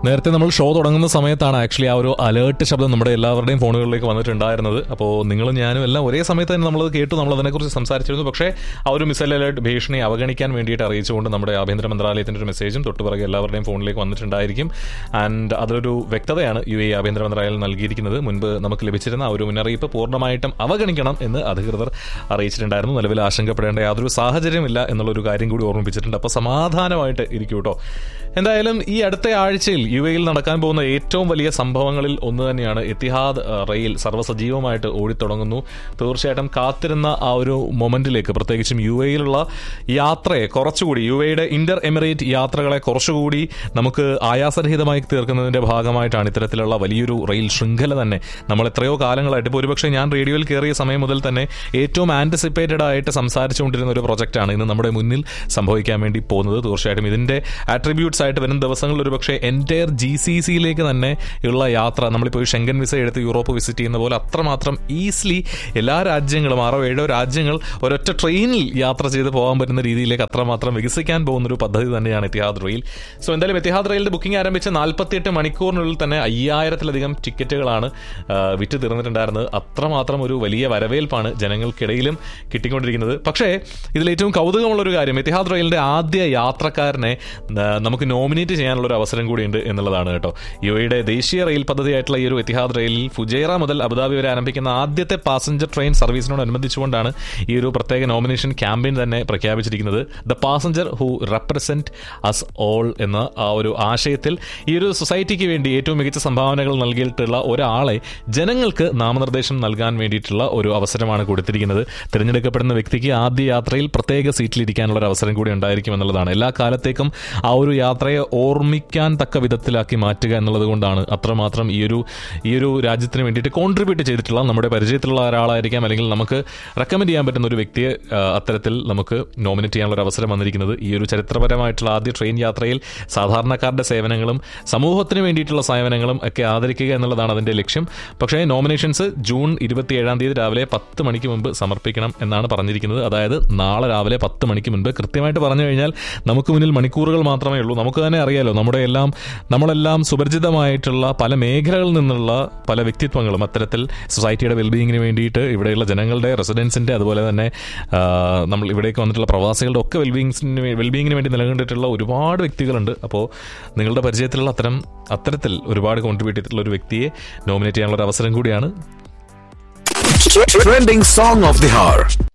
നേരത്തെ നമ്മൾ ഷോ തുടങ്ങുന്ന സമയത്താണ് ആക്ച്വലി ആ ഒരു അലേർട്ട് ശബ്ദം നമ്മുടെ എല്ലാവരുടെയും ഫോണുകളിലേക്ക് വന്നിട്ടുണ്ടായിരുന്നത് അപ്പോൾ നിങ്ങളും ഞാനും എല്ലാം ഒരേ സമയത്ത് തന്നെ നമ്മളത് കേട്ടു നമ്മൾ അതിനെക്കുറിച്ച് സംസാരിച്ചിരുന്നു പക്ഷേ ആ ഒരു മിസൈൽ അലേർട്ട് ഭീഷണി അവഗണിക്കാൻ വേണ്ടിയിട്ട് അറിയിച്ചുകൊണ്ട് നമ്മുടെ ആഭ്യന്തര മന്ത്രാലയത്തിൻ്റെ ഒരു മെസ്സേജും തൊട്ടുപിറകെ എല്ലാവരുടെയും ഫോണിലേക്ക് വന്നിട്ടുണ്ടായിരിക്കും ആൻഡ് അതൊരു വ്യക്തതയാണ് യു എ ആഭ്യന്തര മന്ത്രാലയം നൽകിയിരിക്കുന്നത് മുൻപ് നമുക്ക് ലഭിച്ചിരുന്ന ആ ഒരു മുന്നറിയിപ്പ് പൂർണ്ണമായിട്ടും അവഗണിക്കണം എന്ന് അധികൃതർ അറിയിച്ചിട്ടുണ്ടായിരുന്നു നിലവിൽ ആശങ്കപ്പെടേണ്ട യാതൊരു സാഹചര്യമില്ല എന്നുള്ളൊരു കാര്യം കൂടി ഓർമ്മിപ്പിച്ചിട്ടുണ്ട് അപ്പോൾ സമാധാനമായിട്ട് ഇരിക്കും കേട്ടോ എന്തായാലും ഈ അടുത്ത ആഴ്ചയിൽ യു എയിൽ നടക്കാൻ പോകുന്ന ഏറ്റവും വലിയ സംഭവങ്ങളിൽ ഒന്ന് തന്നെയാണ് എത്തിഹാദ് അഹ്, റെയിൽ സർവ്വസജീവമായിട്ട് ഓടിത്തുടങ്ങുന്നു തീർച്ചയായിട്ടും കാത്തിരുന്ന ആ ഒരു മൊമെന്റിലേക്ക് പ്രത്യേകിച്ചും യു എയിലുള്ള യാത്രയെ കുറച്ചുകൂടി യു എയുടെ ഇന്റർ എമിറേറ്റ് യാത്രകളെ കുറച്ചുകൂടി നമുക്ക് ആയാസരഹിതമായി തീർക്കുന്നതിന്റെ ഭാഗമായിട്ടാണ് ഇത്തരത്തിലുള്ള വലിയൊരു റെയിൽ ശൃംഖല തന്നെ നമ്മൾ എത്രയോ കാലങ്ങളായിട്ട് ഇപ്പോൾ ഒരുപക്ഷെ ഞാൻ റേഡിയോയിൽ കയറിയ സമയം മുതൽ തന്നെ ഏറ്റവും ആന്റിസിപ്പേറ്റഡ് ആയിട്ട് സംസാരിച്ചുകൊണ്ടിരുന്ന ഒരു പ്രൊജക്റ്റാണ് ഇന്ന് നമ്മുടെ മുന്നിൽ സംഭവിക്കാൻ വേണ്ടി പോകുന്നത് തീർച്ചയായിട്ടും ഇതിന്റെ ആട്രിബ്യൂട്ട്സ് ആയിട്ട് വരും ദിവസങ്ങളിൽ ഒരുപക്ഷെ എൻറ്റയർ ജി സി സിയിലേക്ക് തന്നെ ഉള്ള യാത്ര നമ്മളിപ്പോൾ ഈ ഷെങ്കൻ വിസ എടുത്ത് യൂറോപ്പ് വിസിറ്റ് ചെയ്യുന്ന പോലെ അത്രമാത്രം ഈസിലി എല്ലാ രാജ്യങ്ങളും ആറോ ഏഴോ രാജ്യങ്ങൾ ഒരൊറ്റ ട്രെയിനിൽ യാത്ര ചെയ്ത് പോകാൻ പറ്റുന്ന രീതിയിലേക്ക് അത്രമാത്രം വികസിക്കാൻ പോകുന്ന ഒരു പദ്ധതി തന്നെയാണ് എത്തിഹാദ് റെയിൽ സോ എന്തായാലും എത്തിഹാദ് റെയിലിന്റെ ബുക്കിംഗ് ആരംഭിച്ച് നാൽപ്പത്തിയെട്ട് മണിക്കൂറിനുള്ളിൽ തന്നെ അയ്യായിരത്തിലധികം ടിക്കറ്റുകളാണ് ആ, വിറ്റ് തീർന്നിട്ടുണ്ടായിരുന്നത് അത്രമാത്രം ഒരു വലിയ വരവേൽപ്പാണ് ജനങ്ങൾക്കിടയിലും കിട്ടിക്കൊണ്ടിരിക്കുന്നത് പക്ഷേ ഇതിൽ ഏറ്റവും കൗതുകമുള്ള ഒരു കാര്യം എത്തിഹാദ് റെയിലിന്റെ ആദ്യ യാത്രക്കാരനെ ആ, നമുക്ക് നോമിനേറ്റ് ചെയ്യാനുള്ള ഒരു അവസരം കൂടിയുണ്ട് എന്നുള്ളതാണ് കേട്ടോ യു എയുടെ ദേശീയ റെയിൽ പദ്ധതിയായിട്ടുള്ള ഈ ഒരു എത്തിഹാദ് റെയിലിൽ ഫുജൈറ മുതൽ അബുദാബി വരെ ആരംഭിക്കുന്ന ആദ്യത്തെ പാസഞ്ചർ ട്രെയിൻ സർവീസിനോടനുബന്ധിച്ചുകൊണ്ടാണ് ഈ ഒരു പ്രത്യേക നോമിനേഷൻ ക്യാമ്പയിൻ തന്നെ പ്രഖ്യാപിച്ചിരിക്കുന്നത് the passenger who represent us all എന്ന ആ ഒരു ആശയത്തിൽ ഈ ഒരു സൊസൈറ്റിക്ക് വേണ്ടി ഏറ്റവും മികച്ച സംഭാവനകൾ നൽകിയിട്ടുള്ള ഒരാളെ ജനങ്ങൾക്ക് നാമനിർദ്ദേശം നൽകാൻ വേണ്ടിയിട്ടുള്ള ഒരു അവസരമാണ് കൊടുത്തിരിക്കുന്നത് തിരഞ്ഞെടുക്കപ്പെടുന്ന വ്യക്തിക്ക് ആദ്യ യാത്രയിൽ പ്രത്യേക സീറ്റിലിരിക്കാനുള്ള ഒരു അവസരം കൂടി ഉണ്ടായിരിക്കും എന്നുള്ളതാണ് എല്ലാ കാലത്തേക്കും ആ ഒരു യാത്രയെ ഓർമ്മിക്കാൻ തക്ക വിധത്തിലാക്കി മാറ്റുക എന്നുള്ളത് കൊണ്ടാണ് അത്രമാത്രം ഈ ഒരു ഈ ഒരു രാജ്യത്തിന് വേണ്ടിയിട്ട് കോൺട്രിബ്യൂട്ട് ചെയ്തിട്ടുള്ള നമ്മുടെ പരിചയത്തിലുള്ള ഒരാളായിരിക്കാം അല്ലെങ്കിൽ നമുക്ക് റെക്കമെൻഡ് ചെയ്യാൻ പറ്റുന്ന ഒരു വ്യക്തിയെ ആ, അത്തരത്തിൽ നമുക്ക് നോമിനേറ്റ് ചെയ്യാനുള്ള ഒരു അവസരം വന്നിരിക്കുന്നത് ഈ ഒരു ചരിത്രപരമായിട്ടുള്ള ആദ്യ ട്രെയിൻ യാത്രയിൽ സാധാരണക്കാരുടെ സേവനങ്ങളും സമൂഹത്തിന് വേണ്ടിയിട്ടുള്ള സേവനങ്ങളും ഒക്കെ ആദരിക്കുക എന്നുള്ളതാണ് അതിന്റെ ലക്ഷ്യം പക്ഷേ നോമിനേഷൻസ് ജൂൺ ഇരുപത്തിയേഴാം തീയതി രാവിലെ പത്ത് മണിക്ക് മുമ്പ് സമർപ്പിക്കണം എന്നാണ് പറഞ്ഞിരിക്കുന്നത് അതായത് നാളെ രാവിലെ പത്ത് മണിക്ക് മുൻപ് കൃത്യമായിട്ട് പറഞ്ഞു കഴിഞ്ഞാൽ നമുക്ക് മുന്നിൽ മണിക്കൂറുകൾ മാത്രമേ ഉള്ളൂ നമുക്ക് തന്നെ അറിയാലോ നമ്മുടെ എല്ലാം നമ്മളെല്ലാം സുപരിചിതമായിട്ടുള്ള പല മേഖലകളിൽ നിന്നുള്ള പല വ്യക്തിത്വങ്ങളും അത്തരത്തിൽ സൊസൈറ്റിയുടെ വെൽബീയിങ്ങിന് വേണ്ടിയിട്ട് ഇവിടെയുള്ള ജനങ്ങളുടെ റെസിഡൻസിന്റെ അതുപോലെ തന്നെ ആ, നമ്മൾ ഇവിടേക്ക് വന്നിട്ടുള്ള പ്രവാസികളുടെ ഒക്കെ വെൽബീയിങ്സിന് വെൽബീയിങ്ങിന് വേണ്ടി നിലകൊണ്ടിട്ടുള്ള ഒരുപാട് വ്യക്തികളുണ്ട് അപ്പോൾ നിങ്ങളുടെ പരിചയത്തിലുള്ള അത്തരം അത്തരത്തിൽ ഒരുപാട് കോൺട്രിബ്യൂട്ട് ചെയ്തിട്ടുള്ള ഒരു വ്യക്തിയെ നോമിനേറ്റ് ചെയ്യാനുള്ള ഒരു അവസരം കൂടിയാണ് Trending song of the hour.